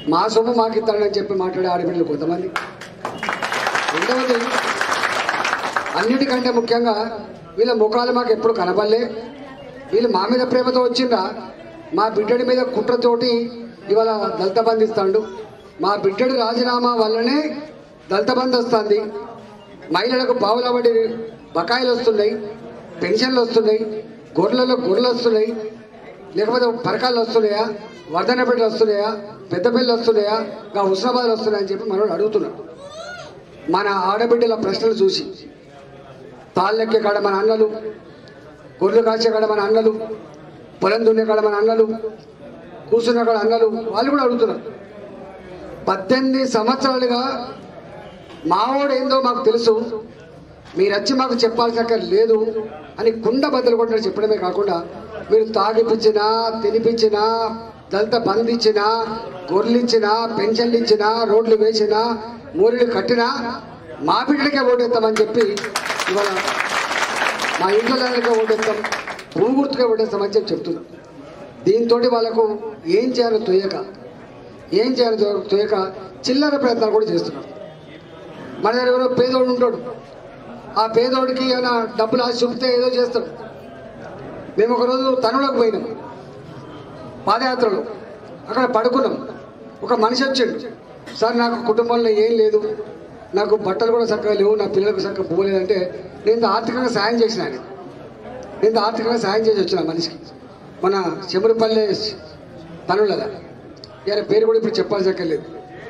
మా సొమ్ము మాకు ఇస్తాడని చెప్పి మాట్లాడే ఆడబిడ్డలు కొంతమంది రెండవది అన్నిటికంటే ముఖ్యంగా వీళ్ళ ముఖాలు మాకు ఎప్పుడు కనపడలే వీళ్ళు మా మీద ప్రేమతో వచ్చిందా మా బిడ్డడి మీద కుట్రతోటి ఇవాళ దళిత బంధు ఇస్తాడు మా బిడ్డడి రాజీనామా వల్లనే దళిత బంధు వస్తుంది మహిళలకు పావులబడి బకాయిలు వస్తున్నాయి పెన్షన్లు వస్తున్నాయి గొర్రెలలో గొర్రెలు వస్తున్నాయి లేకపోతే పరకాలు వస్తున్నాయా వర్ధన బిడ్డలు వస్తున్నాయా పెద్ద పిల్లలు వస్తున్నాయా ఇంకా హుస్నాబాద్లు వస్తున్నాయా అని చెప్పి మనం అడుగుతున్నాం మన ఆడబిడ్డల ప్రశ్నలు చూసి తాళ్ళెక్కే కాడ మన అన్నలు గొర్రెలు కాసే కాడ మన అన్నలు పొలం దున్నే కాడ మన అన్నలు కూర్చున్న కాడ అన్నలు వాళ్ళు కూడా అడుగుతున్నారు పద్దెనిమిది సంవత్సరాలుగా మావోడు ఏందో మాకు తెలుసు మీరు వచ్చి మాకు చెప్పాల్సిన లేదు అని కుండ బద్దలు కొట్టిన చెప్పడమే కాకుండా మీరు తాగిపించినా తినిపించినా దళిత బంధించినా గొర్రెలిచ్చినా పెన్షన్లు ఇచ్చినా రోడ్లు వేసినా మూరిలు కట్టినా మా బిడ్డలకే ఓటేస్తామని చెప్పి ఇవాళ మా ఇంట్లో ఓటేస్తాం భూమి గుర్తుగా ఓటేస్తామని చెప్పి చెప్తున్నాం దీంతో వాళ్ళకు ఏం చేయాలో తోయక ఏం చేయాలో తో- తోయక చిల్లర ప్రయత్నాలు కూడా చేస్తున్నారు మన దగ్గర ఎవరో పేదోడు ఉంటాడు ఆ పేదోడికి ఏమైనా డబ్బులు ఆశ చూపితే ఏదో చేస్తాడు మేము ఒకరోజు తనులోకి పోయినాం పాదయాత్రలో అక్కడ పడుకున్నాం ఒక మనిషి వచ్చిండు సార్ నాకు కుటుంబంలో ఏం లేదు నాకు బట్టలు కూడా చక్కగా లేవు నా పిల్లలకు చక్కగా పోలేదంటే నేను ఆర్థికంగా సాయం చేసిన ఆయన నేను ఆర్థికంగా సాయం చేసి వచ్చిన ఆ మనిషికి మన చెమరిపల్లె తనులదా ఇలా పేరు కూడా ఇప్పుడు చెప్పాల్సి అక్కర్లేదు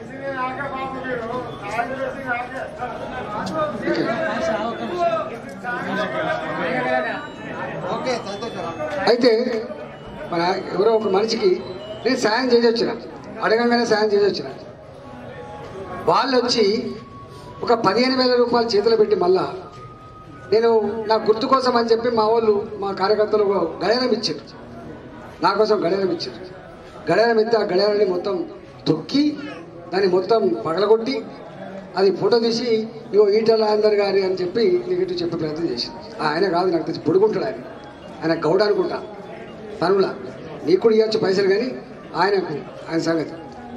ఓకే. అయితే మన ఎవరో ఒక మనిషికి నేను సాయం చేసి వచ్చిన అడగంగానే సాయం చేసి వచ్చిన వాళ్ళు వచ్చి ఒక పదిహేను వేల రూపాయలు చేతిలో పెట్టి మళ్ళా నేను నా గుర్తు కోసం అని చెప్పి మా వాళ్ళు మా కార్యకర్తలు ఒక గడియారం ఇచ్చారు నా కోసం గడియారం ఇచ్చారు గడియారం ఇస్తే ఆ గడియారాన్ని మొత్తం తొక్కి దాన్ని మొత్తం పగలగొట్టి అది ఫోటో తీసి ఇగో ఈటల అందరు గారి అని చెప్పి నీకు చెప్పే ప్రయత్నం చేసింది ఆయన కాదు నాకు తెలిసి పొడుగుంటాడు ఆయన ఆయన గౌడ అనుకుంటా తనులా నీకు కూడా ఇవ్వచ్చు పైసలు కానీ ఆయనకు ఆయన సంగతి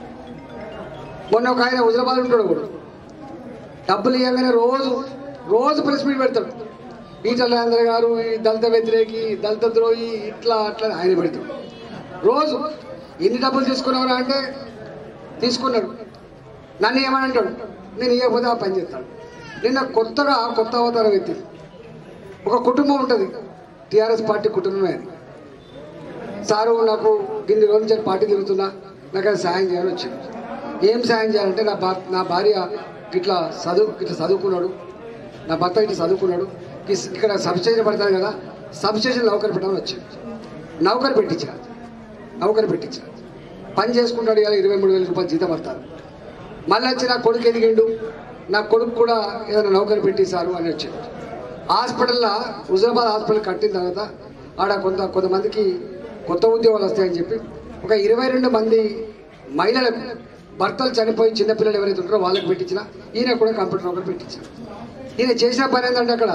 మొన్న ఒక ఆయన హుజరాబాద్ ఉంటాడు ఒకడు డబ్బులు ఇవ్వగానే రోజు రోజు ప్రెస్ మీట్ పెడతాడు ఈటల అందర్ గారు ఈ దళిత వ్యతిరేకి దళిత ద్రోహి ఇట్లా అట్లా అని ఆయన పెడతాడు రోజు ఎన్ని డబ్బులు తీసుకున్నావురా అంటే తీసుకున్నాడు నన్ను ఏమని అంటాడు నేను ఇవ్వకపోతే ఆ పని చేస్తాడు నిన్న కొత్తగా కొత్త అవతారం వ్యక్తి ఒక కుటుంబం ఉంటుంది టీఆర్ఎస్ పార్టీ కుటుంబమే అది సారు నాకు గిన్ని రోజుల నుంచి పార్టీ తిరుగుతున్నా నాకు అది సాయం చేయాలని వచ్చింది ఏం సాయం చేయాలంటే నా భా నా భార్య ఇట్లా చదువు ఇట్లా చదువుకున్నాడు నా భర్త ఇట్లా చదువుకున్నాడు ఇస్- ఇక్కడ సబ్స్టేషన్ పడతాడు కదా సబ్స్టేషన్ నౌకరు పెట్టాలని వచ్చింది నౌకరు పెట్టించిన నౌకరు పెట్టించిన పని చేసుకుంటాడు ఇలా ఇరవై మూడు వేల రూపాయలు జీతం పడతారు మళ్ళీ వచ్చి నా కొడుకు ఎదిగిండు నా కొడుకు కూడా ఏదైనా నౌకరు పెట్టిస్తారు అని వచ్చింది హాస్పిటల్లో హుజరాబాద్ హాస్పిటల్ కట్టిన తర్వాత ఆడ కొంత కొంతమందికి కొత్త ఉద్యోగాలు వస్తాయని చెప్పి ఒక ఇరవై రెండు మంది మహిళలకు భర్తలు చనిపోయి చిన్నపిల్లలు ఎవరైతే ఉంటారో వాళ్ళకి పెట్టించిన ఈయన కూడా కంప్యూటర్ నౌకరు పెట్టించిన ఈయన చేసిన పని ఏంటంటే అక్కడ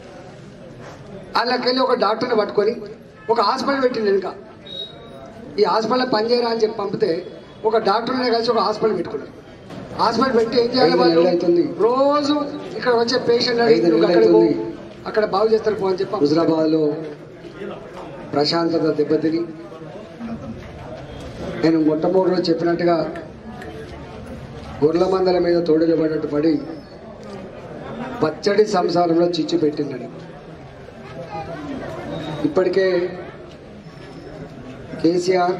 వాళ్ళకెళ్ళి ఒక డాక్టర్ని పట్టుకొని ఒక హాస్పిటల్ పెట్టింది వెనుక ఈ హాస్పిటల్ పనిచేయరా అని చెప్పి పంపితే ఒక డాక్టర్ని కలిసి ఒక హాస్పిటల్ పెట్టుకున్నారు హాస్పిటల్ పెట్టి ఏం చేయాలి వాళ్ళు రోజు ఇక్కడ వచ్చే పేషెంట్ అడిగి నువ్వు అక్కడికి పో, అక్కడ బాగు చేస్తారు పో అని చెప్పి హుజరాబాద్లో ప్రశాంతత దెబ్బతిని నేను మొట్టమొదటి రోజు చెప్పినట్టుగా గొర్రెల మందల మీద తోడులు పడినట్టు పడి పచ్చడి సంసారంలో చిచ్చు పెట్టిందని ఇప్పటికే కేసీఆర్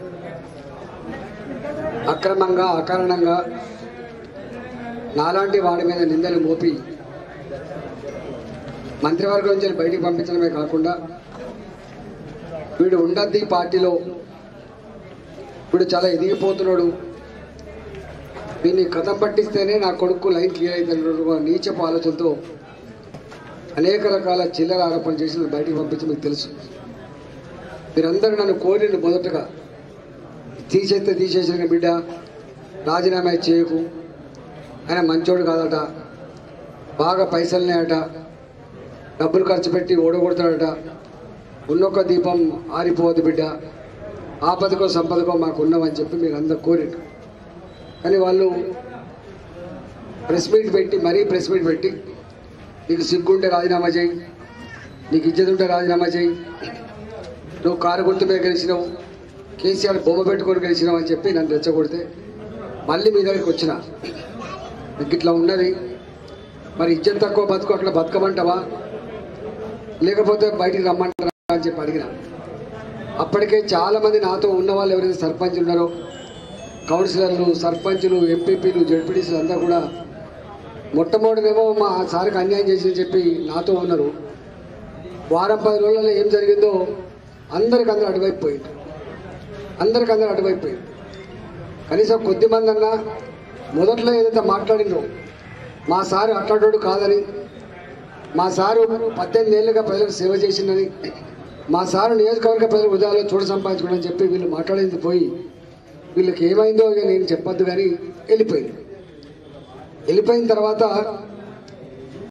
అక్రమంగా అకారణంగా నాలాంటి వాడి మీద నిందలు మోపి మంత్రివర్గం నుంచి బయటికి పంపించడమే కాకుండా వీడు ఉండద్ది ఈ పార్టీలో వీడు చాలా ఎదిగిపోతున్నాడు వీడిని కథం పట్టిస్తేనే నా కొడుకు లైన్ క్లియర్ అవుతున్న నీచపు ఆలోచనతో అనేక రకాల చిల్లర ఆరోపణలు చేసి నన్ను బయటికి పంపించి మీకు తెలుసు మీరందరూ నన్ను కోరిన మొదటగా తీసేస్తే తీసేసిన బిడ్డ రాజీనామా చేయకు ఆయన మంచోడు కాదట బాగా పైసలున్నాయట డబ్బులు ఖర్చు పెట్టి ఓడగొడతాడట ఉన్నొక్క దీపం ఆరిపోవద్దు బిడ్డ ఆపదకో సంపదకో మాకు ఉన్నామని చెప్పి మీరు అందరు కోరిండు కానీ వాళ్ళు ప్రెస్ మీట్ పెట్టి మరీ ప్రెస్ మీట్ పెట్టి నీకు సిగ్గుంటే రాజీనామా చేయి నీకు ఇజ్జత్ ఉంటే రాజీనామా చేయి నువ్వు కారు గుర్తు మీద గెలిచినావు కేసీఆర్ బొమ్మ పెట్టుకొని గెలిచినావు అని చెప్పి నన్ను రెచ్చగొడితే మళ్ళీ మీ దగ్గరికి వచ్చిన మీకు ఇట్లా ఉన్నది మరి ఇజ్జత్ తక్కువ బతుకు అట్లా బతకమంటావా లేకపోతే బయటికి రమ్మంటారా అని చెప్పి అడిగిన అప్పటికే చాలామంది నాతో ఉన్న వాళ్ళు ఎవరైతే సర్పంచ్ ఉన్నారో కౌన్సిలర్లు సర్పంచులు ఎంపీపీలు జడ్పీటీసీలు అంతా కూడా మొట్టమొదటినేమో మా సార్కి అన్యాయం చేసి చెప్పి నాతో ఉన్నారు వారం పది రోజులలో ఏం జరిగిందో అందరికి అందరూ అటువైపు పోయింది అందరికి అందరూ అటువైపు పోయింది కనీసం కొద్ది మంది అన్నా మొదట్లో ఏదైతే మాట్లాడిందో మా సారు అట్లాంటోడు కాదని మా సారు పద్దెనిమిది ఏళ్ళుగా ప్రజలకు సేవ చేసిందని మా సారు నియోజకవర్గ ప్రజల హృదయాల్లో చూడ సంపాదించుకోవడం చెప్పి వీళ్ళు మాట్లాడింది పోయి వీళ్ళకి ఏమైందో ఇక నేను చెప్పొద్దు కానీ వెళ్ళిపోయింది వెళ్ళిపోయిన తర్వాత